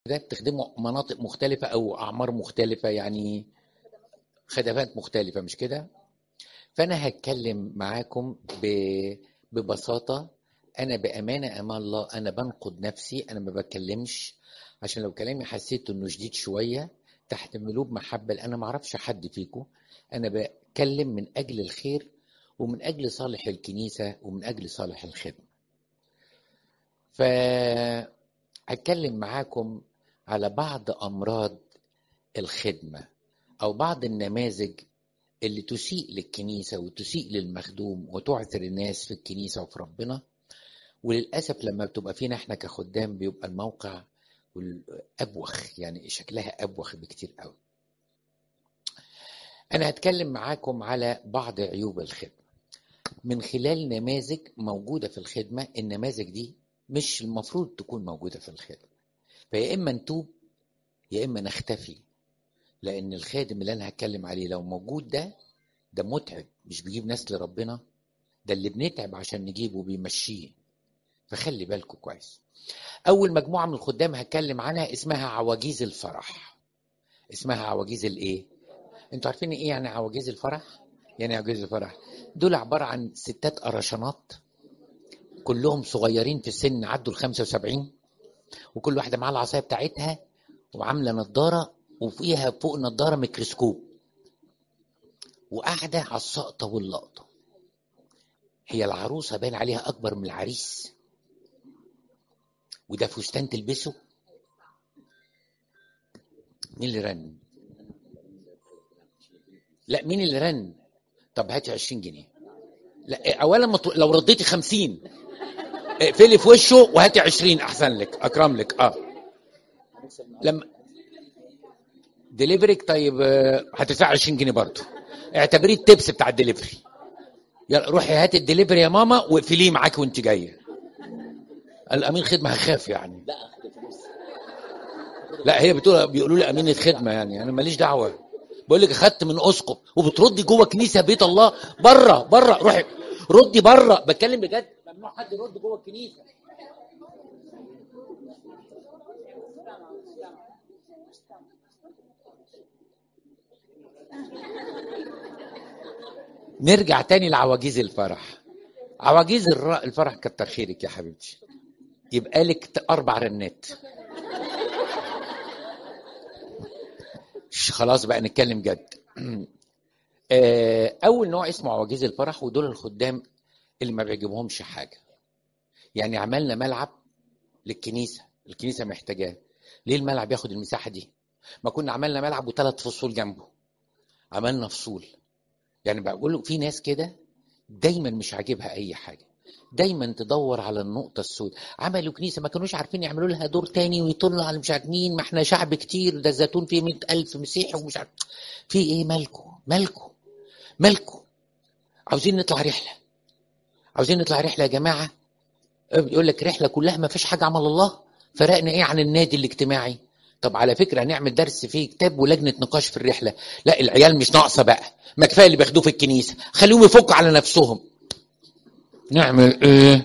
ده بتخدموا مناطق مختلفة أو أعمار مختلفة يعني خدمات مختلفة مش كده؟ فأنا هتكلم معاكم ب- ببساطة أنا بأمانة أمام الله أنا بنقد نفسي أنا ما بتكلمش عشان لو كلامي حسيت إنه شديد شوية تحتملوه بمحبة لأن أنا ما أعرفش حد فيكم أنا بتكلم من أجل الخير ومن أجل صالح الكنيسة ومن أجل صالح الخدمة فهتكلم معاكم على بعض أمراض الخدمة أو بعض النماذج اللي تسيء للكنيسة وتسيء للمخدوم وتعثر الناس في الكنيسة وفي ربنا وللأسف لما بتبقى فينا احنا كخدام بيبقى الموقع أبوخ يعني شكلها أبوخ بكتير قوي أنا هتكلم معاكم على بعض عيوب الخدمة من خلال نماذج موجودة في الخدمة النماذج دي مش المفروض تكون موجودة في الخدمة فيا إما نتوب يا إما نختفي لأن الخادم اللي أنا هتكلم عليه لو موجود ده ده متعب مش بيجيب ناس لربنا ده اللي بنتعب عشان نجيبه بيمشيه فخلي بالكم كويس أول مجموعة من الخدام هتكلم عنها اسمها عواجيز الفرح اسمها عواجيز الإيه؟ انتوا عارفين ايه يعني عواجيز الفرح؟ يعني عواجيز الفرح دول عبارة عن ستات قرشانات كلهم صغيرين في السن عدوا ال 75 وكل واحدة معاها العصاية بتاعتها وعاملة نضارة وفيها فوق النضارة ميكروسكوب وقاعدة على السقطة واللقطة هي العروسة باين عليها أكبر من العريس وده فستان تلبسه مين اللي رن؟ لا مين اللي رن؟ طب هاتي 20 جنيه لا اولا ما ت- لو رديتي 50 اقفلي في وشه وهاتي 20 احسن لك اكرم لك اه لما ديليفريك طيب آه، هتدفع 20 جنيه برضه اعتبريه التبس بتاع الدليفري يلا روحي هاتي الدليفري يا ماما واقفليه معاكي وانت جايه الامين خدمه هخاف يعني لا هي بتقول بيقولوا لي امين الخدمه يعني انا ماليش دعوه بقول لك اخدت من اسقف وبتردي جوه كنيسه بيت الله بره بره روحي ردي بره بتكلم بجد ممنوع حد يرد جوه الكنيسه نرجع تاني لعواجيز الفرح عواجيز الر- الفرح كتر خيرك يا حبيبتي يبقى لك ت- اربع رنات ش- خلاص بقى نتكلم جد آه، اول نوع اسمه عواجيز الفرح ودول الخدام اللي ما بيعجبهمش حاجه يعني عملنا ملعب للكنيسه الكنيسه محتاجاه ليه الملعب ياخد المساحه دي ما كنا عملنا ملعب وثلاث فصول جنبه عملنا فصول يعني بقول له في ناس كده دايما مش عاجبها اي حاجه دايما تدور على النقطة السوداء عملوا كنيسة ما كانوش عارفين يعملوا لها دور تاني ويطلوا على مش عارف مين ما احنا شعب كتير ده الزيتون فيه مئة ألف مسيحي ومش عارف في ايه مالكو مالكو مالكو عاوزين نطلع رحلة عاوزين نطلع رحلة يا جماعة يقول لك رحلة كلها ما فيش حاجة عمل الله فرقنا ايه عن النادي الاجتماعي طب على فكرة هنعمل درس فيه كتاب ولجنة نقاش في الرحلة لا العيال مش ناقصة بقى ما كفاية اللي بياخدوه في الكنيسة خليهم يفكوا على نفسهم نعمل ايه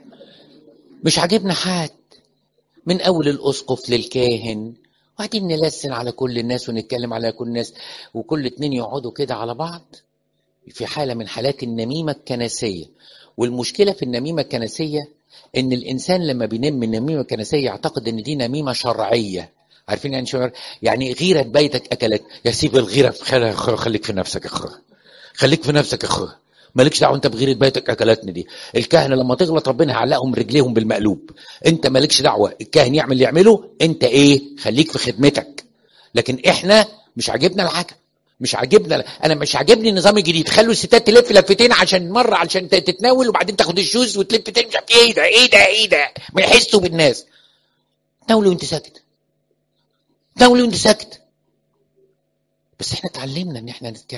مش عاجبنا حد من اول الاسقف للكاهن وبعدين نلسن على كل الناس ونتكلم على كل الناس وكل اتنين يقعدوا كده على بعض في حالة من حالات النميمة الكنسية والمشكلة في النميمة الكنسية ان الانسان لما بينم النميمة الكنسية يعتقد ان دي نميمة شرعية عارفين يعني شو يعني غيرة بيتك اكلت يا سيب الغيرة في خل- خليك في نفسك يا اخويا خليك في نفسك يا اخويا مالكش دعوه انت بغيرة بيتك اكلتني دي الكهنه لما تغلط ربنا هيعلقهم رجليهم بالمقلوب انت مالكش دعوه الكاهن يعمل اللي يعمله انت ايه خليك في خدمتك لكن احنا مش عاجبنا الحاجه مش عاجبنا انا مش عاجبني النظام الجديد خلوا الستات تلف لفتين عشان مره عشان ت- تتناول وبعدين تاخد الشوز وتلف تاني مش عارف ايه ده ايه ده ايه ده ما يحسوا بالناس تناولي وانت ساكت تناولي وانت ساكت بس احنا اتعلمنا ان احنا نتكلم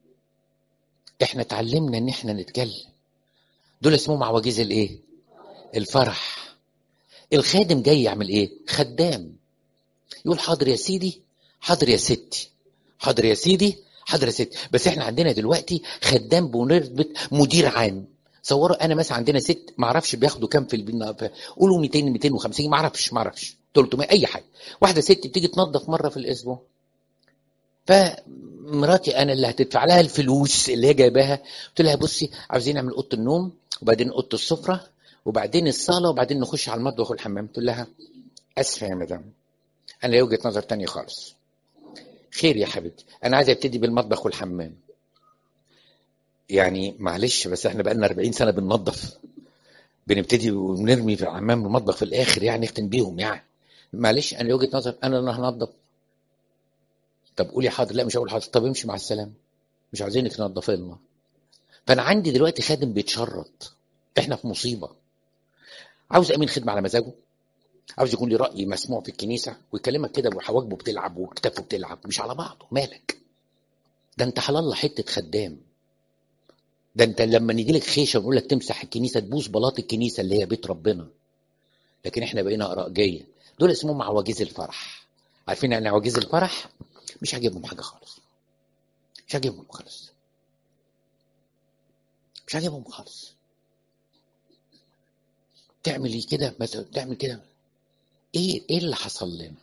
احنا اتعلمنا ان احنا نتكلم دول اسمهم عواجيز الايه الفرح الخادم جاي يعمل ايه خدام يقول حاضر يا سيدي حاضر يا ستي حاضر يا سيدي حاضر يا ستي بس احنا عندنا دلوقتي خدام بنرتبة مدير عام تصوروا انا مثلا عندنا ست ما اعرفش بياخدوا كام في البنا قولوا 200 250 ما اعرفش ما اعرفش 300 اي حاجه واحده ست بتيجي تنظف مره في الاسبوع فمراتي انا اللي هتدفع لها الفلوس اللي هي جايباها قلت لها بصي عاوزين نعمل اوضه النوم وبعدين اوضه السفره وبعدين الصاله وبعدين نخش على المطبخ والحمام قلت لها اسفه يا مدام انا لي وجهه نظر تانية خالص خير يا حبيبتي انا عايز ابتدي بالمطبخ والحمام يعني معلش بس احنا بقالنا 40 سنه بننظف بنبتدي ونرمي في الحمام والمطبخ في الاخر يعني نختم بيهم يعني معلش انا لي وجهه نظر انا اللي هنظف طب قولي حاضر لا مش هقول حاضر طب امشي مع السلامه مش عايزينك تنظفي لنا فانا عندي دلوقتي خادم بيتشرط احنا في مصيبه عاوز امين خدمه على مزاجه عاوز يكون لي راي مسموع في الكنيسه ويكلمك كده وحواجبه بتلعب وكتافه بتلعب مش على بعضه مالك ده انت حلال حته خدام ده انت لما نيجي لك خيشه ونقول لك تمسح الكنيسه تبوس بلاط الكنيسه اللي هي بيت ربنا لكن احنا بقينا اراءجيه دول اسمهم عواجيز الفرح عارفين يعني عواجيز الفرح مش هجيبهم حاجه خالص مش هجيبهم خالص مش هجيبهم خالص تعمل ايه كده مثلا تعمل كده ايه ايه اللي حصل لنا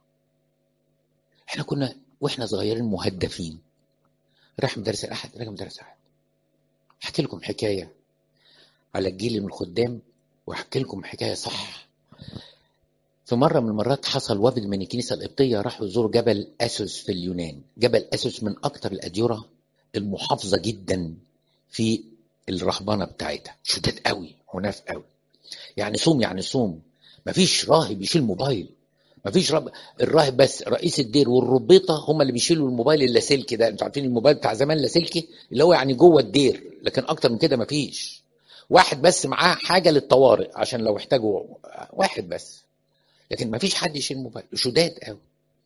احنا كنا واحنا صغيرين مهدفين رايح مدرسه الاحد راجع مدرسه الاحد احكي لكم حكايه على الجيل من الخدام واحكي لكم حكايه صح في مرة من المرات حصل وفد من الكنيسة القبطية راحوا يزوروا جبل أسوس في اليونان جبل أسوس من أكتر الأديرة المحافظة جدا في الرهبنة بتاعتها شداد قوي عناف قوي يعني صوم يعني صوم مفيش راهب يشيل موبايل مفيش رب... الراهب بس رئيس الدير والربيطه هم اللي بيشيلوا الموبايل اللاسلكي ده انتوا عارفين الموبايل بتاع زمان لاسلكي اللي هو يعني جوه الدير لكن اكتر من كده مفيش واحد بس معاه حاجه للطوارئ عشان لو احتاجوا واحد بس لكن مفيش حد يشيل موبايل شداد قوي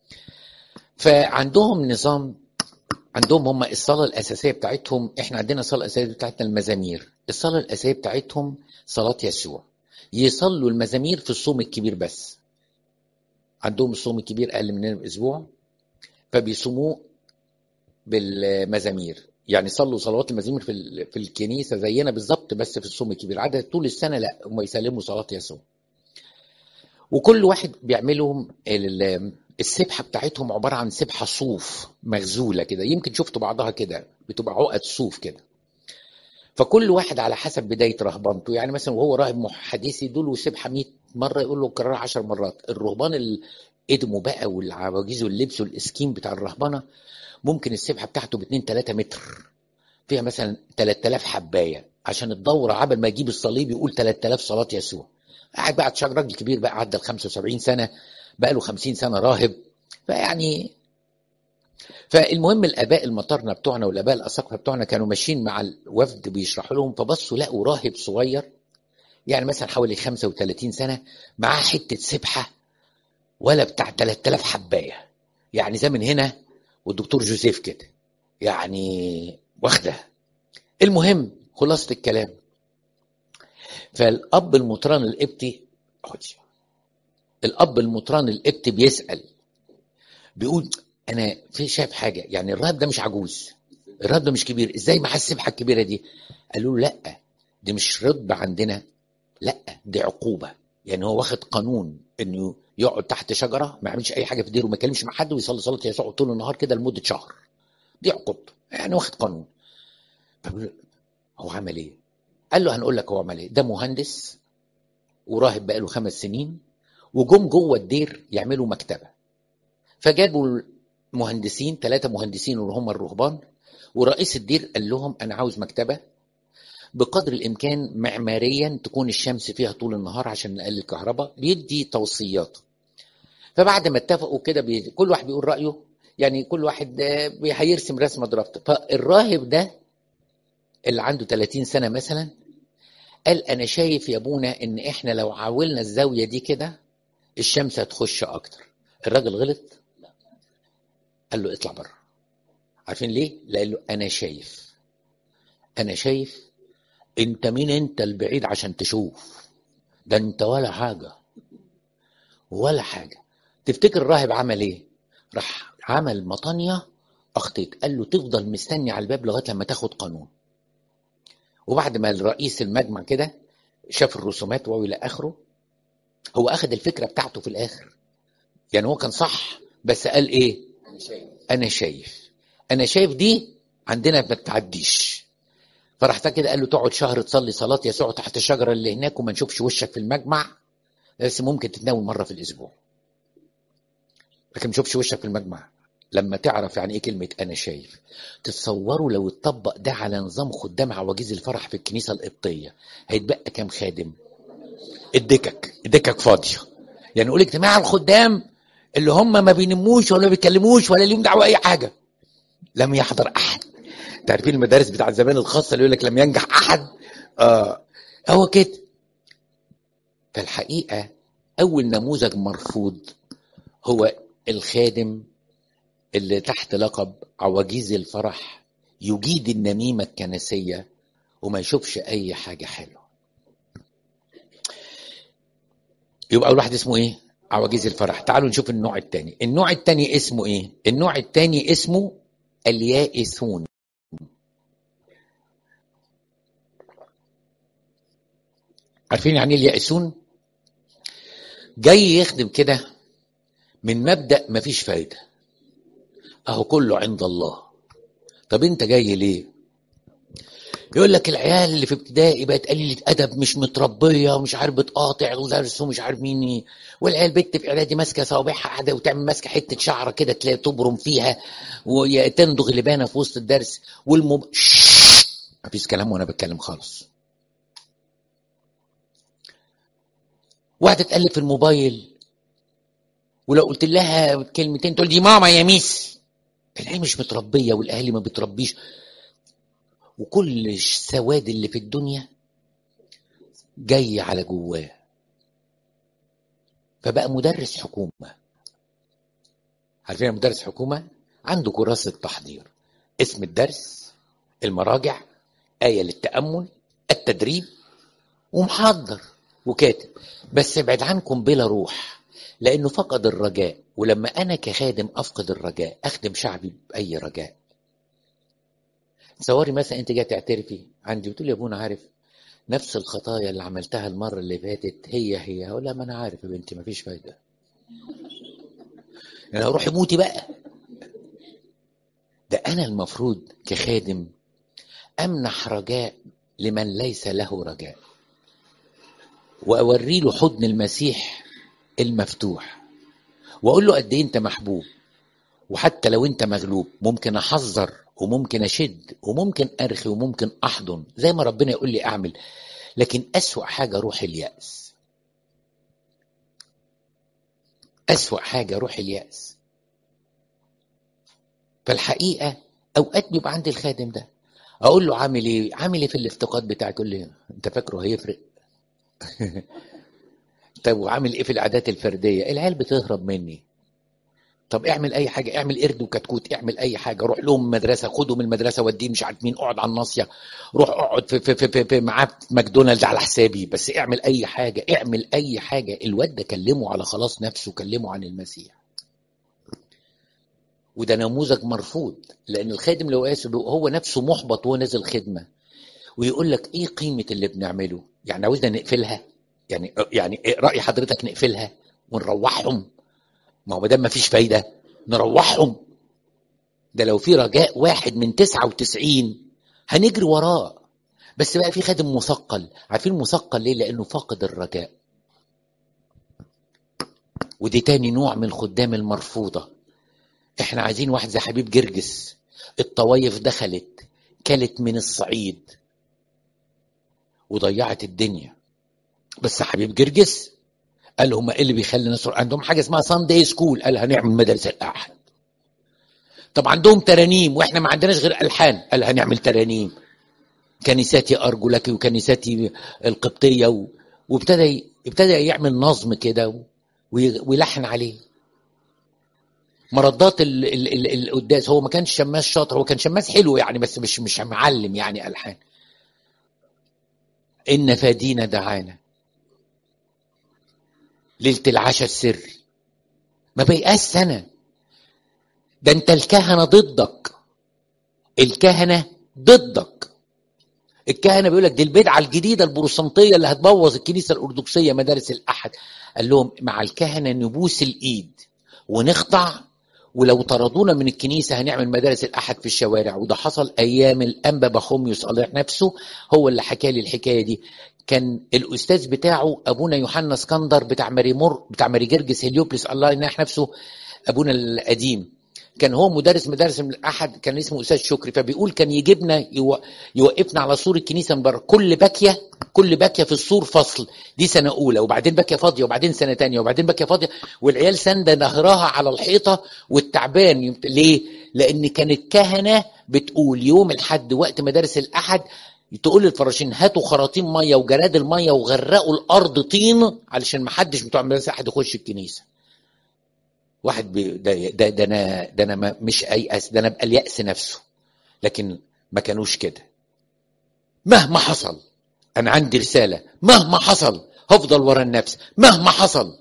فعندهم نظام عندهم هم الصلاة الأساسية بتاعتهم احنا عندنا الصلاة الأساسية بتاعتنا المزامير الصلاة الأساسية بتاعتهم صلاة يسوع يصلوا المزامير في الصوم الكبير بس عندهم الصوم الكبير أقل مننا بأسبوع فبيصوموه بالمزامير يعني صلوا صلوات المزامير في في الكنيسة زينا بالظبط بس في الصوم الكبير عدد طول السنة لا هم يسلموا صلاة يسوع وكل واحد بيعملهم السبحه بتاعتهم عباره عن سبحه صوف مغزوله كده يمكن شفتوا بعضها كده بتبقى عقد صوف كده فكل واحد على حسب بدايه رهبانته يعني مثلا وهو راهب حديثي دول سبحه 100 مره يقول له كررها 10 مرات الرهبان اللي قدموا بقى والعواجيز واللبس والاسكيم بتاع الرهبنه ممكن السبحه بتاعته ب 2 3 متر فيها مثلا 3000 حبايه عشان الدوره عبل ما يجيب الصليب يقول 3000 صلاه يسوع قاعد بقى شاب راجل كبير بقى عدى ال 75 سنه بقى له 50 سنه راهب فيعني فالمهم الاباء المطرنه بتوعنا والاباء الاساقفه بتوعنا كانوا ماشيين مع الوفد بيشرحوا لهم فبصوا لقوا راهب صغير يعني مثلا حوالي 35 سنه معاه حته سبحه ولا بتاع 3000 حبايه يعني زي من هنا والدكتور جوزيف كده يعني واخده المهم خلاصه الكلام فالاب المطران القبطي الاب المطران القبطي بيسال بيقول انا في شايف حاجه يعني الراهب ده مش عجوز الراهب ده مش كبير ازاي معاه السبحه الكبيره دي قالوا له لا دي مش رتب عندنا لا دي عقوبه يعني هو واخد قانون انه يقعد تحت شجره ما يعملش اي حاجه في ديره وما يكلمش مع حد ويصلي صلاه يسوع طول النهار كده لمده شهر دي عقوبته يعني واخد قانون هو عمل ايه قال له هنقول لك هو عمل ايه ده مهندس وراهب بقاله خمس سنين وجم جوه الدير يعملوا مكتبه فجابوا مهندسين ثلاثه مهندسين اللي هم الرهبان ورئيس الدير قال لهم انا عاوز مكتبه بقدر الامكان معماريا تكون الشمس فيها طول النهار عشان نقلل الكهرباء بيدي توصيات فبعد ما اتفقوا كده بي... كل واحد بيقول رايه يعني كل واحد هيرسم رسمه درافت فالراهب ده اللي عنده 30 سنه مثلا قال انا شايف يا ابونا ان احنا لو عاولنا الزاويه دي كده الشمس هتخش اكتر الراجل غلط لا قال له اطلع بره عارفين ليه لقال له انا شايف انا شايف انت مين انت البعيد عشان تشوف ده انت ولا حاجه ولا حاجه تفتكر الراهب عمل ايه راح عمل مطانيه اخطيت قال له تفضل مستني على الباب لغايه لما تاخد قانون وبعد ما الرئيس المجمع كده شاف الرسومات والى اخره هو اخذ الفكره بتاعته في الاخر يعني هو كان صح بس قال ايه انا شايف انا شايف دي عندنا ما بتعديش فراح كده قال له تقعد شهر تصلي صلاه يسوع تحت الشجره اللي هناك وما نشوفش وشك في المجمع بس ممكن تتناول مره في الاسبوع لكن ما نشوفش وشك في المجمع لما تعرف يعني ايه كلمه انا شايف تتصوروا لو اتطبق ده على نظام خدام عواجيز الفرح في الكنيسه القبطيه هيتبقى كام خادم الدكك الدكك فاضيه يعني نقول اجتماع الخدام اللي هم ما بينموش ولا بيتكلموش ولا ليهم دعوه اي حاجه لم يحضر احد تعرفين المدارس بتاع زمان الخاصه اللي يقول لك لم ينجح احد اه هو كده فالحقيقه اول نموذج مرفوض هو الخادم اللي تحت لقب عواجيز الفرح يجيد النميمه الكنسيه وما يشوفش اي حاجه حلوه يبقى اول واحد اسمه ايه عواجيز الفرح تعالوا نشوف النوع الثاني النوع الثاني اسمه ايه النوع الثاني اسمه اليائسون عارفين يعني ايه اليائسون جاي يخدم كده من مبدا مفيش فايده اهو كله عند الله طب انت جاي ليه يقول لك العيال اللي في ابتدائي بقت قليله ادب مش متربيه ومش عارف بتقاطع ودرس ومش عارف مين ايه والعيال بنت في اعدادي ماسكه صوابعها قاعده وتعمل ماسكه حته شعره كده تلاقي تبرم فيها وتندغ لبانه في وسط الدرس والمب مفيش كلام وانا بتكلم خالص واحده تقلب في الموبايل ولو قلت لها كلمتين تقول دي ماما يا ميس العيال مش متربيه والاهالي ما بتربيش وكل السواد اللي في الدنيا جاي على جواه فبقى مدرس حكومة عارفين مدرس حكومة عنده كراسة تحضير اسم الدرس المراجع آية للتأمل التدريب ومحضر وكاتب بس ابعد عنكم بلا روح لأنه فقد الرجاء ولما أنا كخادم أفقد الرجاء أخدم شعبي بأي رجاء تصوري مثلا انت جاي تعترفي عندي بتقول يا ابونا عارف نفس الخطايا اللي عملتها المره اللي فاتت هي هي هقول لها ما انا عارف يا بنتي مفيش فايده يعني روحي موتي بقى ده انا المفروض كخادم امنح رجاء لمن ليس له رجاء واوري له حضن المسيح المفتوح واقول له قد ايه انت محبوب وحتى لو انت مغلوب ممكن احذر وممكن اشد وممكن ارخي وممكن احضن زي ما ربنا يقول لي اعمل لكن اسوا حاجه روح الياس اسوا حاجه روح الياس فالحقيقه اوقات بيبقى عندي الخادم ده اقول له عامل ايه عامل ايه في الافتقاد بتاعك يقول لي انت فاكره هيفرق طب وعامل ايه في العادات الفرديه العيال بتهرب مني طب اعمل اي حاجه اعمل قرد وكتكوت اعمل اي حاجه روح لهم مدرسه خدهم المدرسه وديه مش عارف مين اقعد على الناصيه روح اقعد في في في, في, في معاه في ماكدونالدز على حسابي بس اعمل اي حاجه اعمل اي حاجه الواد ده كلمه على خلاص نفسه كلمه عن المسيح وده نموذج مرفوض لان الخادم لو قاسي هو نفسه محبط وهو نازل خدمه ويقول لك ايه قيمه اللي بنعمله يعني عاوزنا نقفلها يعني يعني إيه راي حضرتك نقفلها ونروحهم ما هو ما دام ما فيش فايده نروحهم ده لو في رجاء واحد من 99 هنجري وراه بس بقى في خادم مثقل عارفين مثقل ليه لانه فاقد الرجاء ودي تاني نوع من الخدام المرفوضه احنا عايزين واحد زي حبيب جرجس الطوايف دخلت كلت من الصعيد وضيعت الدنيا بس حبيب جرجس قال هم ايه اللي بيخلي الناس عندهم حاجه اسمها ساندي سكول قال هنعمل مدارس الاحد طب عندهم ترانيم واحنا ما عندناش غير الحان قال هنعمل ترانيم كنيستي ارجو لك وكنيستي القبطيه و... وابتدى ابتدى يعمل نظم كده ويلحن عليه مردات ال... ال... ال... القداس هو ما كانش شماس شاطر هو كان شماس حلو يعني بس مش مش معلم يعني الحان ان فادينا دعانا ليلة العشاء السري ما بيقاس سنة ده انت الكهنة ضدك الكهنة ضدك الكهنه بيقول لك دي البدعه الجديده البروتستانتيه اللي هتبوظ الكنيسه الارثوذكسيه مدارس الاحد قال لهم مع الكهنه نبوس الايد ونخضع ولو طردونا من الكنيسة هنعمل مدارس الأحد في الشوارع وده حصل أيام الأنبا بخوميوس الله نفسه هو اللي حكى لي الحكاية دي كان الأستاذ بتاعه أبونا يوحنا اسكندر بتاع ماري مور بتاع ماري جرجس هليوبلس الله ينح نفسه أبونا القديم كان هو مدرس مدارس من الأحد كان اسمه أستاذ شكري فبيقول كان يجيبنا يو... يوقفنا على سور الكنيسة من بره كل باكية كل باكية في السور فصل دي سنة أولى وبعدين باكية فاضية وبعدين سنة تانية وبعدين باكية فاضية والعيال ساندة نهرها على الحيطة والتعبان يمت... ليه؟ لأن كانت كهنة بتقول يوم الحد وقت مدارس الأحد تقول للفراشين هاتوا خراطيم ميه وجراد الميه وغرقوا الارض طين علشان ما حدش بتوع مدارس احد يخش الكنيسه واحد بي ده, ده, ده انا ده انا ما مش ايأس ده انا ابقى اليأس نفسه لكن ما كانوش كده مهما حصل انا عندي رساله مهما حصل هفضل ورا النفس مهما حصل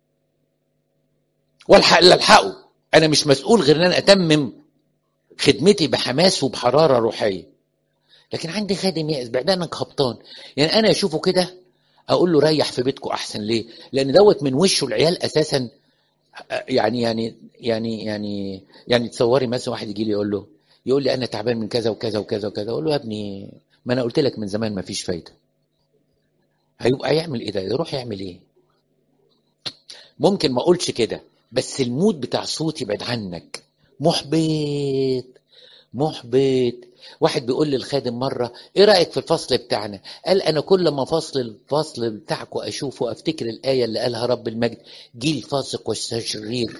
والحق اللي الحقه انا مش مسؤول غير ان انا اتمم خدمتي بحماس وبحراره روحيه لكن عندي خادم يأس بعدانك هبطان يعني انا اشوفه كده اقول له ريح في بيتكم احسن ليه لان دوت من وشه العيال اساسا يعني يعني يعني يعني يعني تصوري مثلا واحد يجي لي يقول له يقول لي انا تعبان من كذا وكذا وكذا وكذا اقول له يا ابني ما انا قلت لك من زمان ما فيش فايده هيبقى يعمل ايه ده يروح يعمل ايه ممكن ما اقولش كده بس المود بتاع صوت يبعد عنك محبط محبط واحد بيقول للخادم مرة ايه رأيك في الفصل بتاعنا قال انا كل ما فصل الفصل بتاعكم اشوفه افتكر الآية اللي قالها رب المجد جيل فاسق والشرير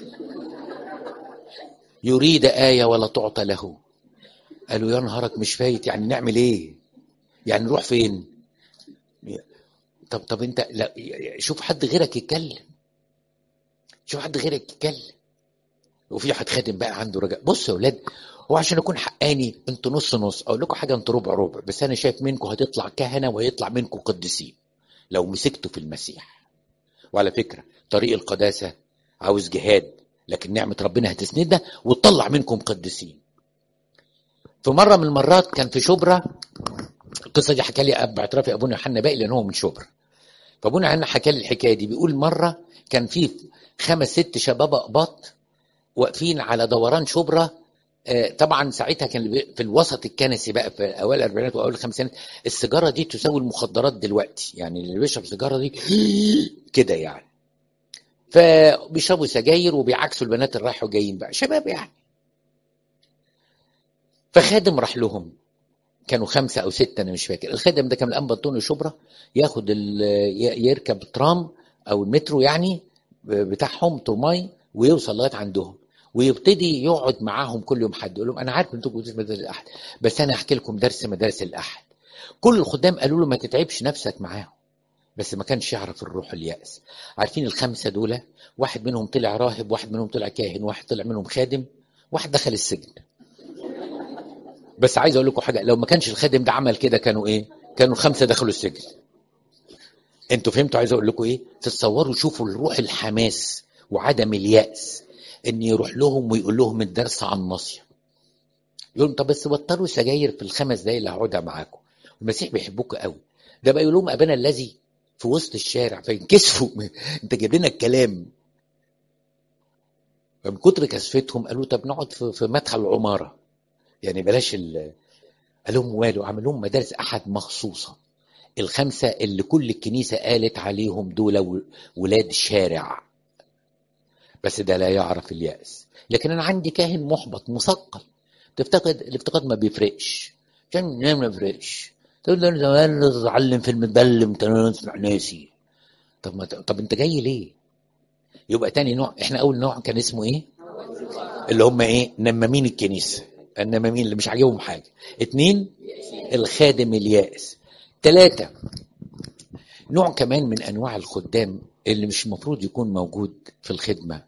يريد آية ولا تعطى له قالوا يا نهارك مش فايت يعني نعمل ايه يعني نروح فين طب طب انت لا شوف حد غيرك يتكلم شوف حد غيرك يتكلم وفي واحد خادم بقى عنده رجاء بصوا يا اولاد هو عشان اكون حقاني انتوا نص نص اقول لكم حاجه انتوا ربع ربع بس انا شايف منكم هتطلع كهنه وهيطلع منكم قديسين لو مسكتوا في المسيح وعلى فكره طريق القداسه عاوز جهاد لكن نعمه ربنا هتسندنا وتطلع منكم قديسين في مره من المرات كان في شبرا القصه دي حكى لي اب اعترافي ابونا يوحنا باقي لان هو من شبرا فابونا يوحنا حكى لي الحكايه دي بيقول مره كان في خمس ست شباب اقباط واقفين على دوران شبرا طبعا ساعتها كان في الوسط الكنسي بقى في اوائل الاربعينات واوائل الخمسينات السيجاره دي تساوي المخدرات دلوقتي يعني اللي بيشرب سيجاره دي كده يعني فبيشربوا سجاير وبيعكسوا البنات اللي رايحوا جايين بقى شباب يعني فخادم راح لهم كانوا خمسة أو ستة أنا مش فاكر الخادم ده كان الأنبا أنطونيو شبرا ياخد يركب ترام أو المترو يعني بتاعهم ترماي ويوصل لغاية عندهم ويبتدي يقعد معاهم كل يوم حد يقول لهم انا عارف انتوا بتدرسوا مدارس الاحد بس انا هحكي لكم درس مدارس الاحد كل الخدام قالوا له ما تتعبش نفسك معاهم بس ما كانش يعرف الروح اليأس عارفين الخمسه دول واحد منهم طلع راهب واحد منهم طلع كاهن واحد طلع منهم خادم واحد دخل السجن بس عايز اقول لكم حاجه لو ما كانش الخادم ده عمل كده كانوا ايه كانوا خمسه دخلوا السجن انتوا فهمتوا عايز اقول لكم ايه تتصوروا شوفوا الروح الحماس وعدم اليأس ان يروح لهم ويقول لهم الدرس عن ناصيه يقول لهم طب بس بطلوا سجاير في الخمس دقايق اللي هقعدها معاكم المسيح بيحبكم قوي ده بقى يقول لهم ابانا الذي في وسط الشارع فينكسفوا انت جايب لنا الكلام فمن كتر كسفتهم قالوا طب نقعد في, في مدخل العماره يعني بلاش ال قال لهم والو عمل لهم مدارس احد مخصوصه الخمسه اللي كل الكنيسه قالت عليهم دول ولاد شارع بس ده لا يعرف اليأس لكن أنا عندي كاهن محبط مثقل تفتقد الافتقاد ما بيفرقش عشان ما بيفرقش تقول له زمان اتعلم في المتبلم انت تسمع ناسي طب ما طب انت جاي ليه؟ يبقى تاني نوع احنا اول نوع كان اسمه ايه؟ اللي هم ايه؟ نمامين الكنيسه النمامين اللي مش عاجبهم حاجه اتنين الخادم اليائس ثلاثة نوع كمان من انواع الخدام اللي مش المفروض يكون موجود في الخدمه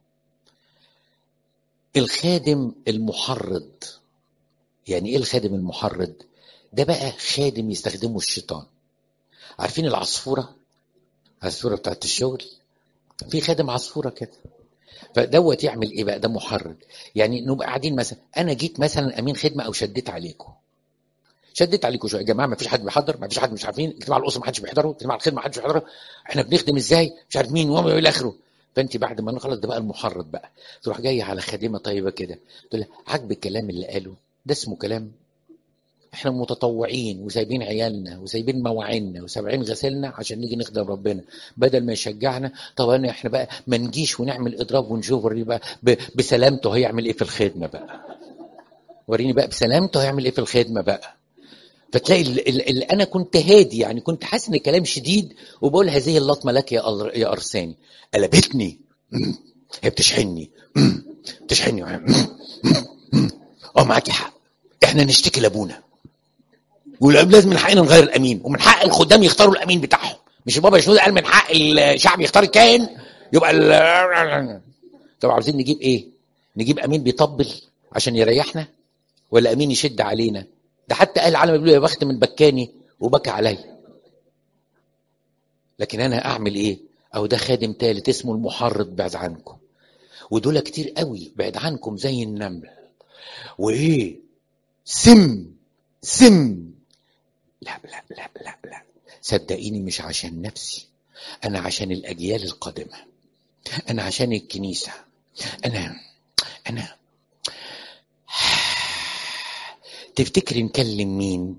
الخادم المحرض يعني ايه الخادم المحرض ده بقى خادم يستخدمه الشيطان عارفين العصفوره العصفوره بتاعت الشغل في خادم عصفوره كده فدوت يعمل ايه بقى ده محرض يعني نبقى قاعدين مثلا انا جيت مثلا امين خدمه او شديت عليكم شديت عليكم شويه يا جماعه ما فيش حد بيحضر ما فيش حد مش عارفين اجتماع الاسره ما حدش بيحضره اجتماع الخدمه ما حدش بيحضره احنا بنخدم ازاي مش عارف مين وما الى اخره فانت بعد ما نخلص ده بقى المحرض بقى تروح جايه على خادمه طيبه كده تقول لها عاجب الكلام اللي قاله ده اسمه كلام احنا متطوعين وسايبين عيالنا وسايبين مواعيننا وسابعين غسلنا عشان نيجي نخدم ربنا بدل ما يشجعنا طبعا احنا بقى ما نجيش ونعمل اضراب ونشوف وريني بقى ب- بسلامته هيعمل ايه في الخدمه بقى وريني بقى بسلامته هيعمل ايه في الخدمه بقى فتلاقي اللي انا كنت هادي يعني كنت حاسس ان الكلام شديد وبقول هذه اللطمه لك يا أر- يا ارساني قلبتني هي بتشحنني بتشحنني اه معاكي حق احنا نشتكي لابونا والاب لازم من حقنا نغير الامين ومن حق الخدام يختاروا الامين بتاعهم مش بابا شنودة قال من حق الشعب يختار الكاهن يبقى ال... طب عاوزين نجيب ايه نجيب امين بيطبل عشان يريحنا ولا امين يشد علينا ده حتى قال العالم بيقول يا بخت من بكاني وبكى عليا لكن انا اعمل ايه او ده خادم تالت اسمه المحرض بعد عنكم ودول كتير قوي بعد عنكم زي النمل وايه سم سم لا لا لا لا لا صدقيني مش عشان نفسي انا عشان الاجيال القادمه انا عشان الكنيسه انا انا تفتكري نكلم مين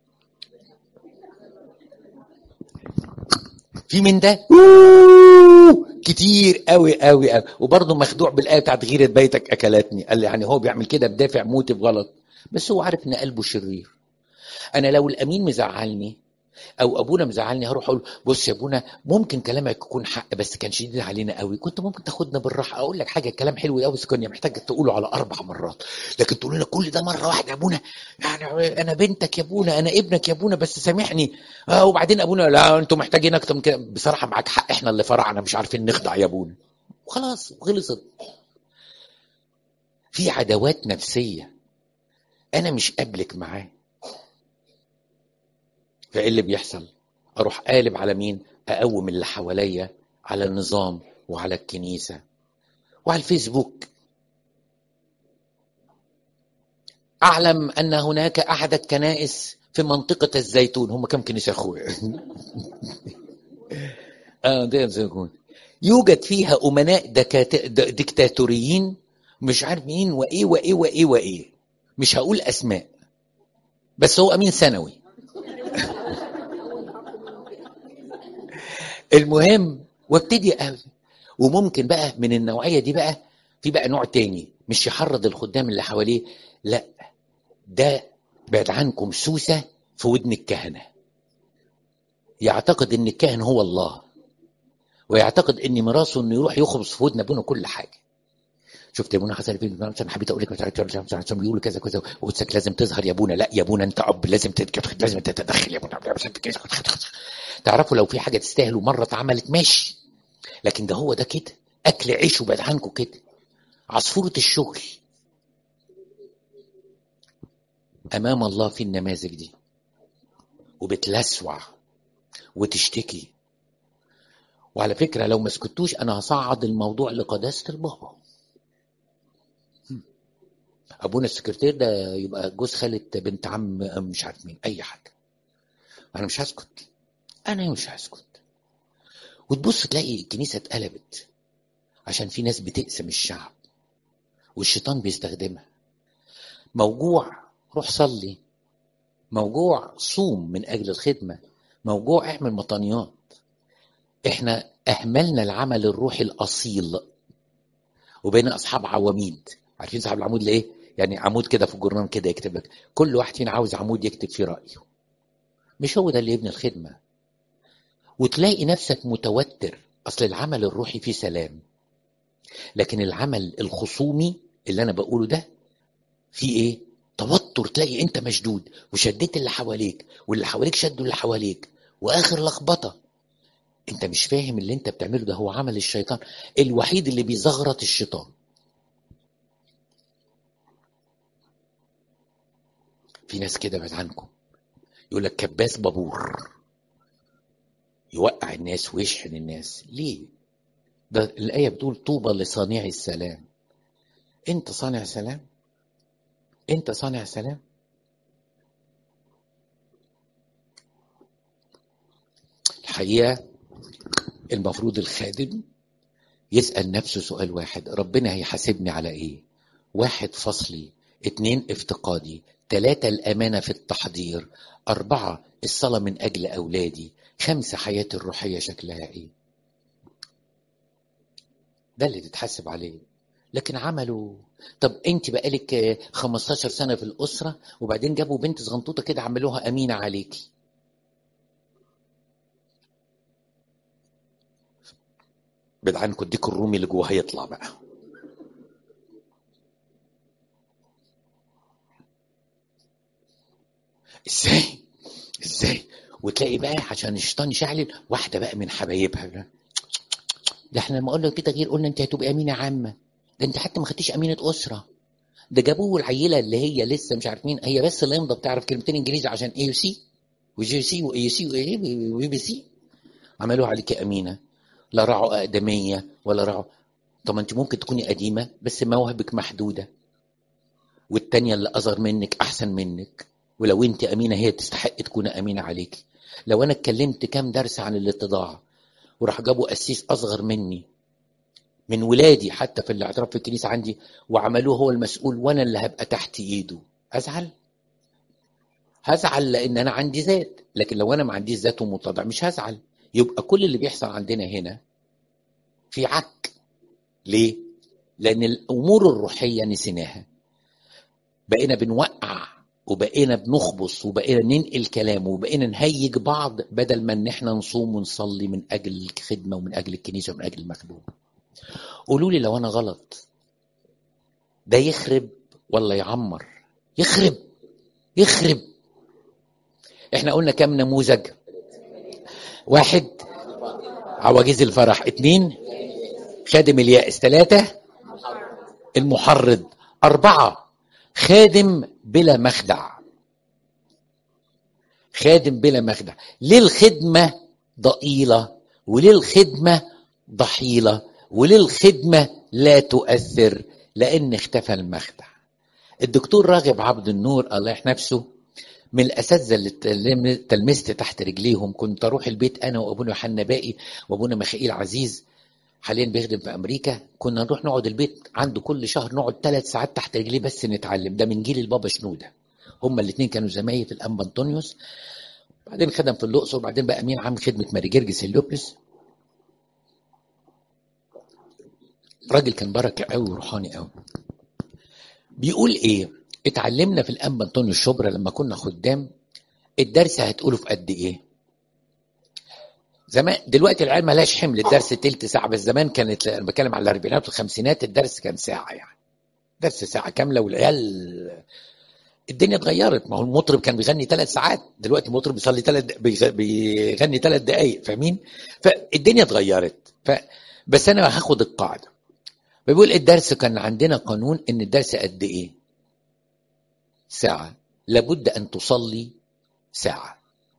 في من ده أوه، كتير قوي قوي قوي وبرضه مخدوع بالايه بتاعت غيره بيتك اكلتني قال لي يعني هو بيعمل كده بدافع موتي بغلط بس هو عارف ان قلبه شرير انا لو الامين مزعلني او ابونا مزعلني هروح اقول بص يا ابونا ممكن كلامك يكون حق بس كان شديد علينا قوي كنت ممكن تاخدنا بالراحه اقول لك حاجه كلام حلو قوي بس كان محتاج تقوله على اربع مرات لكن تقول لنا كل ده مره واحده يا ابونا يعني انا بنتك يا ابونا انا ابنك يا ابونا بس سامحني آه وبعدين ابونا لا انتوا محتاجين اكتر من كده بصراحه معاك حق احنا اللي فرعنا مش عارفين نخضع يا ابونا وخلاص وخلصت في عداوات نفسيه انا مش قابلك معاه فايه اللي بيحصل اروح قالب على مين اقوم اللي حواليا على النظام وعلى الكنيسه وعلى الفيسبوك اعلم ان هناك احد الكنائس في منطقه الزيتون هم كم كنيسه يا اخويا اه ده الزيتون يوجد فيها امناء دكات... د- ديكتاتوريين مش عارف مين وايه وايه وايه وايه مش هقول اسماء بس هو امين ثانوي المهم وابتدي قوي وممكن بقى من النوعيه دي بقى في بقى نوع تاني مش يحرض الخدام اللي حواليه لا ده بعد عنكم سوسه في ودن الكهنه يعتقد ان الكاهن هو الله ويعتقد ان ميراثه انه يروح يخبص في ودن ابونا كل حاجه شفت يا ابونا حصل فين انا حبيت اقول لك عشان بيقولوا كذا كذا وقدسك لازم تظهر يا ابونا لا يا ابونا انت اب لازم تت- لازم تتدخل يا ابونا تعرفوا لو في حاجه تستاهل ومره اتعملت ماشي لكن ده هو ده كده اكل عيش وبعد عنكم كده عصفوره الشغل امام الله في النماذج دي وبتلسوع وتشتكي وعلى فكره لو ما سكتوش انا هصعد الموضوع لقداسه البابا ابونا السكرتير ده يبقى جوز خالة بنت عم مش عارف مين اي حاجه انا مش هسكت انا مش هسكت وتبص تلاقي الكنيسه اتقلبت عشان في ناس بتقسم الشعب والشيطان بيستخدمها موجوع روح صلي موجوع صوم من اجل الخدمه موجوع اعمل مطانيات احنا اهملنا العمل الروحي الاصيل وبقينا اصحاب عواميد عارفين صاحب العمود ليه يعني عمود كده في الجورنال كده يكتب لك كل واحد فينا عاوز عمود يكتب فيه رايه مش هو ده اللي يبني الخدمه وتلاقي نفسك متوتر اصل العمل الروحي فيه سلام لكن العمل الخصومي اللي انا بقوله ده فيه ايه توتر تلاقي انت مشدود وشديت اللي حواليك واللي حواليك شدوا اللي حواليك واخر لخبطه انت مش فاهم اللي انت بتعمله ده هو عمل الشيطان الوحيد اللي بيزغرط الشيطان في ناس كده بعد عنكم يقول لك كباس بابور يوقع الناس ويشحن الناس ليه ده الآية بتقول طوبى لصانع السلام انت صانع سلام انت صانع سلام الحقيقه المفروض الخادم يسال نفسه سؤال واحد ربنا هيحاسبني على ايه واحد فصلي اتنين افتقادي تلاتة الأمانة في التحضير أربعة الصلاة من أجل أولادي خمسة حياتي الروحية شكلها إيه ده اللي تتحاسب عليه لكن عملوا طب انت بقالك 15 سنة في الأسرة وبعدين جابوا بنت صغنطوطة كده عملوها أمينة عليكي بعد عنكم الديك الرومي اللي جوه هيطلع بقى ازاي ازاي وتلاقي بقى عشان الشيطان يشعلل واحده بقى من حبايبها ده احنا لما قلنا كده غير قلنا انت هتبقى امينه عامه ده انت حتى ما خدتيش امينه اسره ده جابوه العيله اللي هي لسه مش عارف مين هي بس اللي يمضى بتعرف كلمتين انجليزي عشان اي يو سي وجي سي واي سي وبي بي سي عملوها عليك امينه لا راعوا اقدميه ولا راعوا طب ما انت ممكن تكوني قديمه بس مواهبك محدوده والتانية اللي اصغر منك احسن منك ولو انت امينه هي تستحق تكون امينه عليك لو انا اتكلمت كام درس عن الاتضاع وراح جابوا قسيس اصغر مني من ولادي حتى في الاعتراف في الكنيسه عندي وعملوه هو المسؤول وانا اللي هبقى تحت ايده ازعل هزعل لان انا عندي ذات لكن لو انا ما عنديش ذات ومتضع مش هزعل يبقى كل اللي بيحصل عندنا هنا في عك ليه لان الامور الروحيه نسيناها بقينا بنوقع وبقينا بنخبص وبقينا ننقل كلام وبقينا نهيج بعض بدل ما ان احنا نصوم ونصلي من اجل الخدمه ومن اجل الكنيسه ومن اجل المخدوم قولوا لي لو انا غلط ده يخرب ولا يعمر يخرب يخرب احنا قلنا كم نموذج واحد عواجيز الفرح اتنين خادم اليائس ثلاثة المحرض أربعة خادم بلا مخدع خادم بلا مخدع ليه الخدمة ضئيلة وليه الخدمة ضحيلة وليه الخدمة لا تؤثر لأن اختفى المخدع الدكتور راغب عبد النور الله يحفظه نفسه من الاساتذه اللي تلمست تحت رجليهم كنت اروح البيت انا وابونا يوحنا باقي وابونا ميخائيل عزيز حاليا بيخدم في امريكا كنا نروح نقعد البيت عنده كل شهر نقعد ثلاث ساعات تحت رجليه بس نتعلم ده من جيل البابا شنوده هما الاثنين كانوا زمايل في الانبا انطونيوس بعدين خدم في الاقصر وبعدين بقى امين عام خدمه ماري جرجس اللوبس راجل كان بركه قوي وروحاني قوي بيقول ايه اتعلمنا في الانبا انطونيوس شبرا لما كنا خدام الدرس هتقوله في قد ايه زمان دلوقتي العيال ملهاش حمل الدرس تلت ساعه بس زمان كانت انا بتكلم على الاربعينات والخمسينات الدرس كان ساعه يعني درس ساعه كامله والعيال الدنيا اتغيرت ما هو المطرب كان بيغني ثلاث ساعات دلوقتي المطرب بيصلي ثلاث بيغني ثلاث دقائق فاهمين فالدنيا اتغيرت ف بس انا هاخد القاعده بيقول الدرس كان عندنا قانون ان الدرس قد ايه ساعه لابد ان تصلي ساعه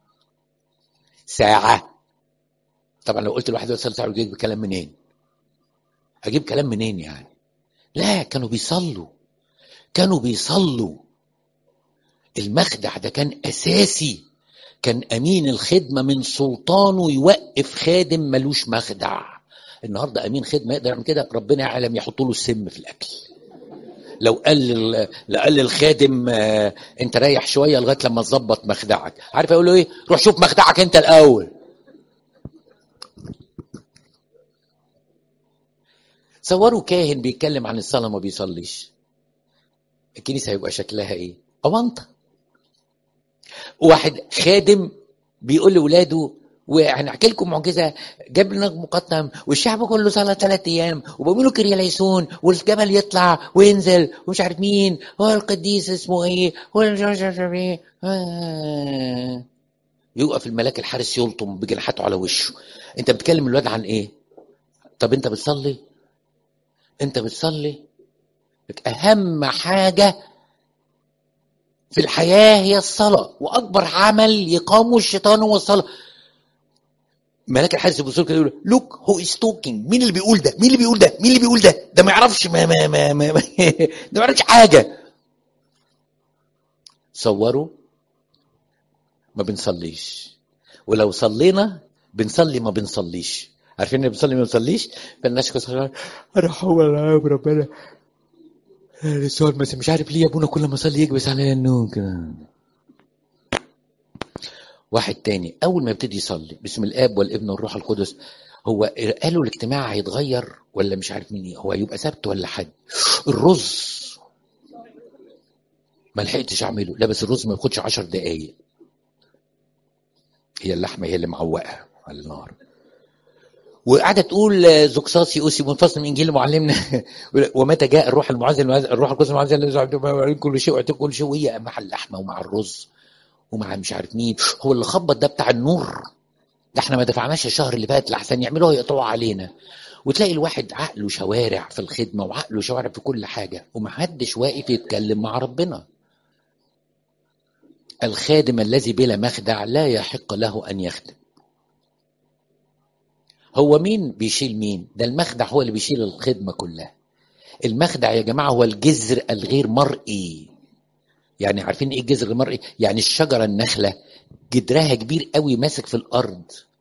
ساعه طبعا لو قلت لواحد يصلي ساعه يجيب كلام منين اجيب كلام منين يعني لا كانوا بيصلوا كانوا بيصلوا المخدع ده كان اساسي كان امين الخدمه من سلطانه يوقف خادم ملوش مخدع النهارده امين خدمه يقدر يعمل كده ربنا يعلم يحط له السم في الاكل لو قال لو قال للخادم آه انت ريح شويه لغايه لما تظبط مخدعك عارف يقول له ايه روح شوف مخدعك انت الاول صوروا كاهن بيتكلم عن الصلاه ما بيصليش الكنيسه هيبقى شكلها ايه اونطه واحد خادم بيقول لاولاده وهنحكي لكم معجزه جاب لنا مقطم والشعب كله صلى ثلاث ايام وبيقولوا كرياليسون والجبل يطلع وينزل ومش عارف مين هو القديس اسمه ايه هو ايه آه. يوقف الملاك الحارس يلطم بجناحاته على وشه انت بتكلم الواد عن ايه طب انت بتصلي انت بتصلي اهم حاجه في الحياه هي الصلاه واكبر عمل يقامه الشيطان هو الصلاه ملاك الحارس يبص كده يقول لوك هو از توكينج مين اللي بيقول ده مين اللي بيقول ده مين اللي بيقول ده ده ما يعرفش ما ما ما, ما, ما ده ما يعرفش حاجه صوروا ما بنصليش ولو صلينا بنصلي ما بنصليش عارفين ان بنصلي ما بنصليش فالناس كسر انا حول يا ربنا السؤال مثلا مش عارف ليه يا ابونا كل ما اصلي يكبس عليا النوم كده واحد تاني اول ما يبتدي يصلي باسم الاب والابن والروح القدس هو قالوا الاجتماع هيتغير ولا مش عارف مين ايه هو يبقى سبت ولا حد الرز ما لحقتش اعمله لا بس الرز ما بياخدش 10 دقايق هي اللحمه هي اللي معوقه على النار وقاعده تقول زقصاصي اوسي منفصل من انجيل معلمنا ومتى جاء الروح المعزل الروح القدس المعزل كل شيء واعطيك كل شيء وهي مع اللحمه ومع الرز ومع مش عارف مين هو اللي خبط ده بتاع النور ده احنا ما دفعناش الشهر اللي فات لحسن يعملوها يقطعوا علينا وتلاقي الواحد عقله شوارع في الخدمه وعقله شوارع في كل حاجه ومحدش واقف يتكلم مع ربنا الخادم الذي بلا مخدع لا يحق له ان يخدم هو مين بيشيل مين ده المخدع هو اللي بيشيل الخدمه كلها المخدع يا جماعه هو الجذر الغير مرئي يعني عارفين ايه الجذر المرئي يعني الشجره النخله جدرها كبير قوي ماسك في الارض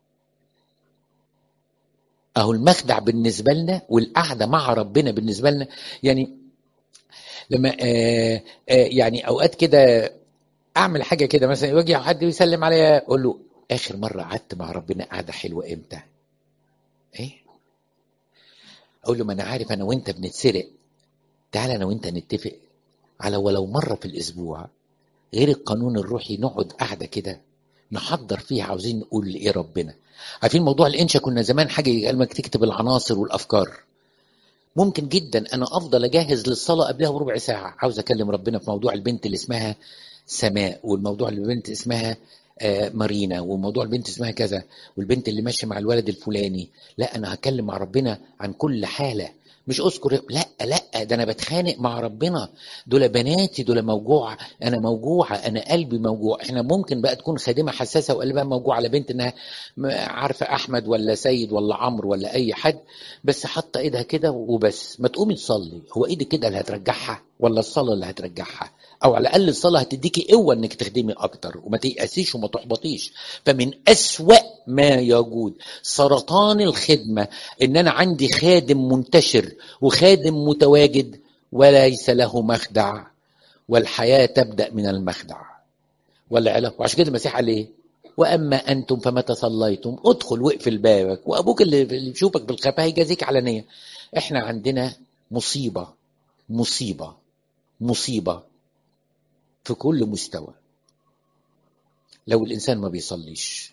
اهو المخدع بالنسبه لنا والقعده مع ربنا بالنسبه لنا يعني لما آه آه يعني اوقات كده اعمل حاجه كده مثلا يجي حد يسلم عليا اقول له اخر مره قعدت مع ربنا قعده حلوه امتى ايه اقول له ما انا عارف انا وانت بنتسرق تعال انا وانت نتفق على ولو مره في الاسبوع غير القانون الروحي نقعد قاعده كده نحضر فيها عاوزين نقول ايه ربنا عارفين موضوع الانشا كنا زمان حاجه قال تكتب العناصر والافكار ممكن جدا انا افضل اجهز للصلاه قبلها بربع ساعه عاوز اكلم ربنا في موضوع البنت اللي اسمها سماء والموضوع اللي البنت اسمها آه مارينا وموضوع البنت اسمها كذا والبنت اللي ماشيه مع الولد الفلاني لا انا هتكلم مع ربنا عن كل حاله مش اذكر لا لا ده انا بتخانق مع ربنا دول بناتي دول موجوع انا موجوعه انا قلبي موجوع احنا ممكن بقى تكون خادمه حساسه وقلبها موجوع على بنت انها عارفه احمد ولا سيد ولا عمرو ولا اي حد بس حاطه ايدها كده وبس ما تقومي تصلي هو ايدك كده اللي هترجعها ولا الصلاه اللي هترجعها او على الاقل الصلاه هتديكي قوه انك تخدمي اكتر وما تيأسيش وما تحبطيش فمن اسوا ما يوجود سرطان الخدمه ان انا عندي خادم منتشر وخادم متواجد وليس له مخدع والحياه تبدا من المخدع والعلاقه وعشان كده المسيح قال ايه واما انتم فمتى صليتم ادخل واقفل بابك وابوك اللي يشوفك بالخفاء هيجازيك علانيه احنا عندنا مصيبه مصيبه مصيبه في كل مستوى لو الانسان ما بيصليش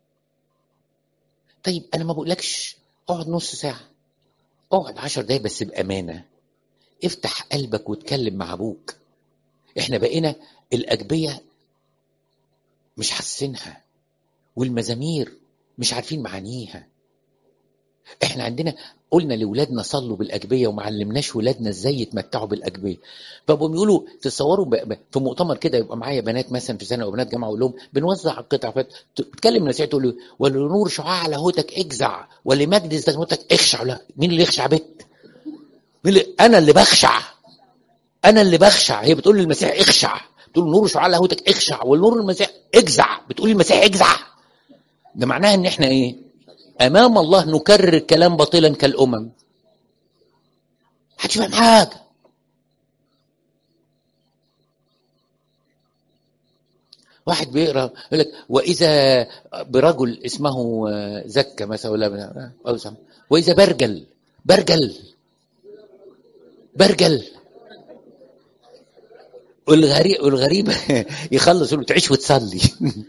طيب انا ما بقولكش اقعد نص ساعه اقعد عشر دقايق بس بامانه افتح قلبك واتكلم مع ابوك احنا بقينا الاجبيه مش حاسينها والمزامير مش عارفين معانيها احنا عندنا قلنا لاولادنا صلوا بالاجبيه وما علمناش ولادنا ازاي يتمتعوا بالاجبيه فبقوا يقولوا تصوروا في مؤتمر كده يبقى معايا بنات مثلا في سنه وبنات جامعه اقول لهم بنوزع القطع فتتكلم المسيح تقول له ولنور شعاع على هوتك اجزع ولمجد استخدمتك اخشع لا مين اللي يخشع بت مين اللي انا اللي بخشع انا اللي بخشع هي بتقول للمسيح اخشع بتقول نور شعاع على هوتك اخشع والنور المسيح اجزع بتقول المسيح اجزع ده معناها ان احنا ايه امام الله نكرر الكلام باطلا كالامم محدش فاهم حاجه واحد بيقرا يقول لك واذا برجل اسمه زكا مثلا ولا أو واذا برجل برجل برجل والغريب والغريب يخلص يقول تعيش وتصلي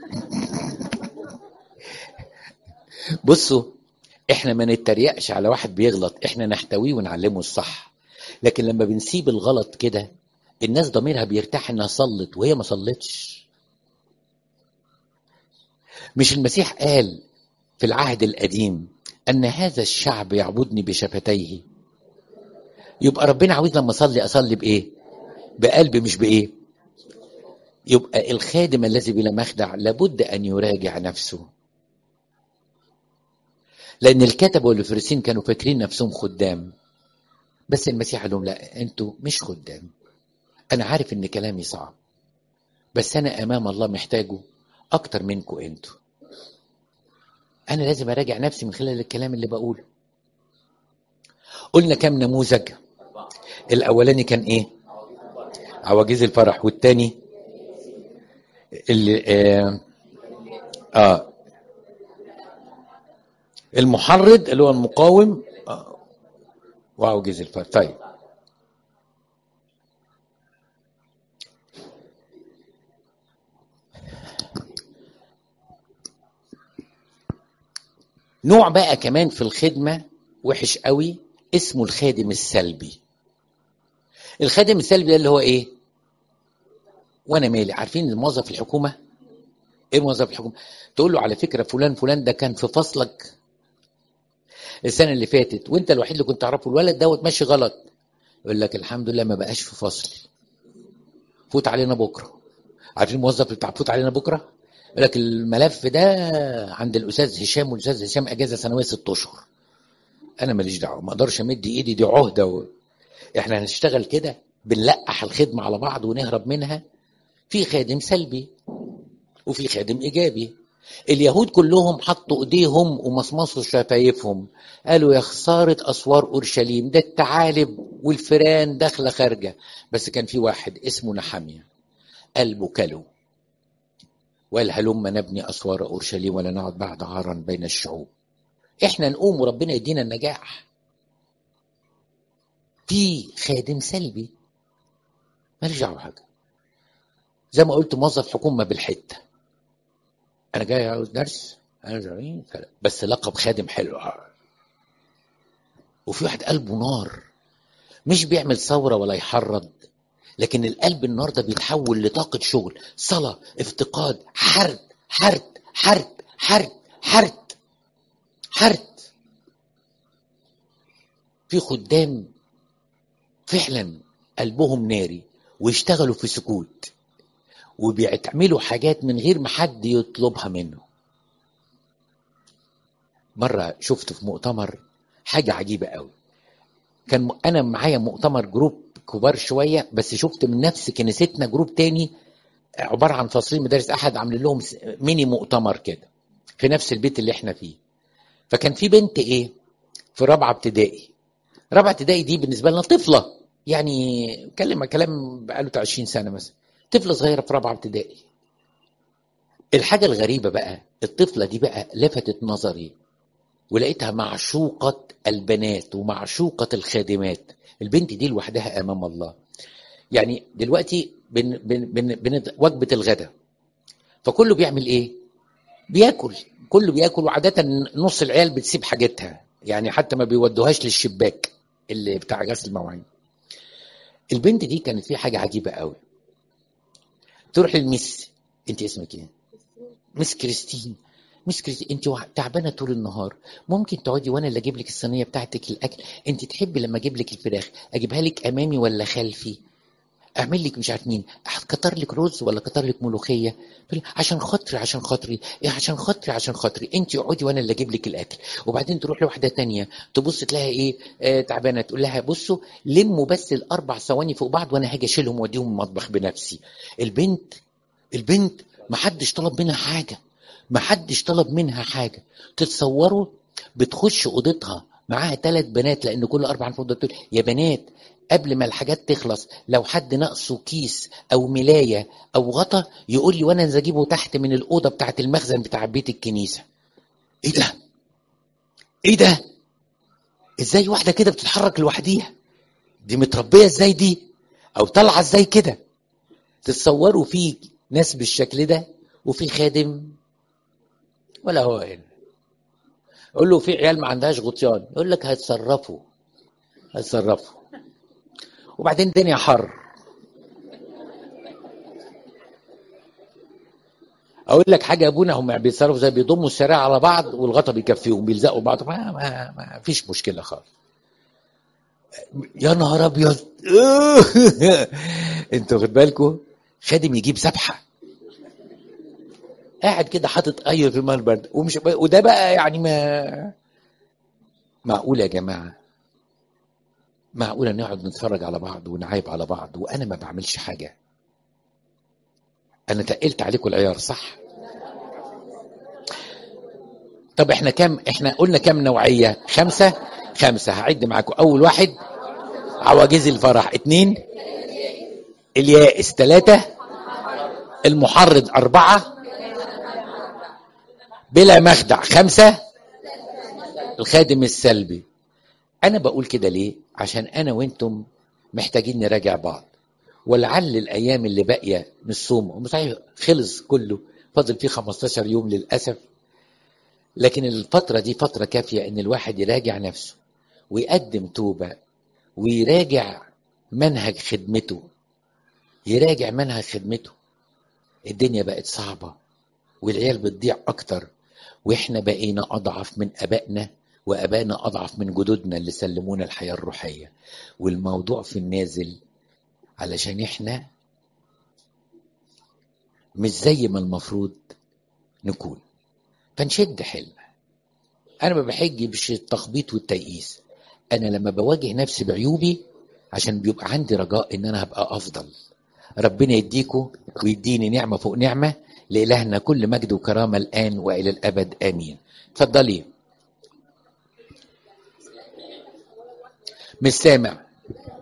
بصوا احنا ما نتريقش على واحد بيغلط احنا نحتويه ونعلمه الصح لكن لما بنسيب الغلط كده الناس ضميرها بيرتاح انها صلت وهي ما صلتش مش المسيح قال في العهد القديم ان هذا الشعب يعبدني بشفتيه يبقى ربنا عاوز لما اصلي اصلي بايه بقلب مش بايه يبقى الخادم الذي بلا مخدع لابد ان يراجع نفسه لان الكتبه والفريسين كانوا فاكرين نفسهم خدام بس المسيح قال لهم لا انتوا مش خدام انا عارف ان كلامي صعب بس انا امام الله محتاجه اكتر منكم انتوا انا لازم اراجع نفسي من خلال الكلام اللي بقوله قلنا كم نموذج الاولاني كان ايه عواجيز الفرح والتاني اللي آه, اه المحرض اللي هو المقاوم آه وعواجيز الفرح طيب نوع بقى كمان في الخدمة وحش قوي اسمه الخادم السلبي الخادم السلبي ده اللي هو ايه وانا مالي عارفين الموظف الحكومة ايه موظف الحكومة تقول له على فكرة فلان فلان ده كان في فصلك السنة اللي فاتت وانت الوحيد اللي كنت تعرفه الولد دوت ماشي غلط يقول لك الحمد لله ما بقاش في فصلي فوت علينا بكرة عارفين الموظف بتاع فوت علينا بكرة يقول لك الملف ده عند الاستاذ هشام والاستاذ هشام اجازه سنويه ست اشهر انا ماليش دعوه ما اقدرش امد ايدي دي عهده و... احنا هنشتغل كده بنلقح الخدمه على بعض ونهرب منها في خادم سلبي وفي خادم ايجابي اليهود كلهم حطوا ايديهم ومصمصوا شفايفهم قالوا يا خساره اسوار اورشليم ده الثعالب والفيران داخله خارجه بس كان في واحد اسمه نحمية قلبه كلو وقال هلم نبني اسوار اورشليم ولا نقعد بعد عارا بين الشعوب احنا نقوم وربنا يدينا النجاح في خادم سلبي ماليش دعوه بحاجه زي ما قلت موظف حكومه بالحته انا جاي عاوز درس انا جاي بس لقب خادم حلو وفي واحد قلبه نار مش بيعمل ثوره ولا يحرض لكن القلب النار ده بيتحول لطاقة شغل صلاة افتقاد حرد حرد حرد حرد حرد حرد في خدام فعلا قلبهم ناري ويشتغلوا في سكوت وبيعملوا حاجات من غير ما حد يطلبها منه مرة شفت في مؤتمر حاجة عجيبة قوي كان انا معايا مؤتمر جروب كبار شويه بس شفت من نفس كنيستنا جروب تاني عباره عن فصلين مدارس احد عاملين لهم ميني مؤتمر كده في نفس البيت اللي احنا فيه فكان في بنت ايه في رابعه ابتدائي رابعه ابتدائي دي بالنسبه لنا طفله يعني كلمه كلام بقاله 20 سنه مثلا طفله صغيره في رابعه ابتدائي الحاجه الغريبه بقى الطفله دي بقى لفتت نظري ولقيتها معشوقة البنات ومعشوقة الخادمات البنت دي لوحدها أمام الله يعني دلوقتي بن بن بن بن وجبة الغداء فكله بيعمل إيه؟ بياكل كله بياكل وعادة نص العيال بتسيب حاجتها يعني حتى ما بيودوهاش للشباك اللي بتاع غسل المواعين البنت دي كانت فيها حاجة عجيبة قوي تروح للميس انت اسمك ايه؟ مس كريستين مس كريستين انت تعبانه طول النهار ممكن تقعدي وانا اللي اجيب لك الصينيه بتاعتك الاكل انت تحبي لما اجيب لك الفراخ اجيبها لك امامي ولا خلفي اعمل لك مش عارف مين كتر لك رز ولا كتر لك ملوخيه عشان خاطري عشان خاطري إيه عشان خاطري عشان خاطري انت اقعدي وانا اللي اجيب لك الاكل وبعدين تروح لواحده تانية تبص تلاقيها ايه آه تعبانه تقول لها بصوا لموا بس الاربع ثواني فوق بعض وانا هاجي اشيلهم واديهم المطبخ بنفسي البنت البنت ما حدش طلب منها حاجه ما حدش طلب منها حاجه تتصوروا بتخش اوضتها معاها ثلاث بنات لان كل اربع نفوذ تقول يا بنات قبل ما الحاجات تخلص لو حد ناقصه كيس او ملايه او غطا يقول لي وانا اجيبه تحت من الاوضه بتاعه المخزن بتاع بيت الكنيسه ايه ده ايه ده ازاي واحده كده بتتحرك لوحديها دي متربيه ازاي دي او طالعه ازاي كده تتصوروا في ناس بالشكل ده وفي خادم ولا هو هنا اقول له في عيال ما عندهاش غطيان يقول لك هيتصرفوا هيتصرفوا وبعدين الدنيا حر اقول لك حاجه ابونا هم بيتصرفوا زي بيضموا الشارع على بعض والغطا بيكفيهم بيلزقوا بعض ما, ما, ما فيش مشكله خالص يا نهار ابيض انتوا خد بالكم خادم يجيب سبحه قاعد كده حاطط اي في الماء البرد ومش وده بقى يعني ما معقول يا جماعه معقوله نقعد نتفرج على بعض ونعايب على بعض وانا ما بعملش حاجه انا تقلت عليكم العيار صح طب احنا كام احنا قلنا كام نوعيه خمسه خمسه هعد معاكم اول واحد عواجيز الفرح اتنين اليائس ثلاثه المحرض اربعه بلا مخدع خمسه الخادم السلبي انا بقول كده ليه عشان انا وانتم محتاجين نراجع بعض ولعل الايام اللي باقيه من الصوم صحيح خلص كله فاضل فيه 15 يوم للاسف لكن الفتره دي فتره كافيه ان الواحد يراجع نفسه ويقدم توبه ويراجع منهج خدمته يراجع منهج خدمته الدنيا بقت صعبه والعيال بتضيع اكتر واحنا بقينا اضعف من ابائنا وابائنا اضعف من جدودنا اللي سلمونا الحياه الروحيه والموضوع في النازل علشان احنا مش زي ما المفروض نكون فنشد حيلنا انا ما بحجش التخبيط والتيئيس انا لما بواجه نفسي بعيوبي عشان بيبقى عندي رجاء ان انا هبقى افضل ربنا يديكوا ويديني نعمه فوق نعمه لإلهنا كل مجد وكرامة الآن وإلى الأبد آمين اتفضلي مش سامع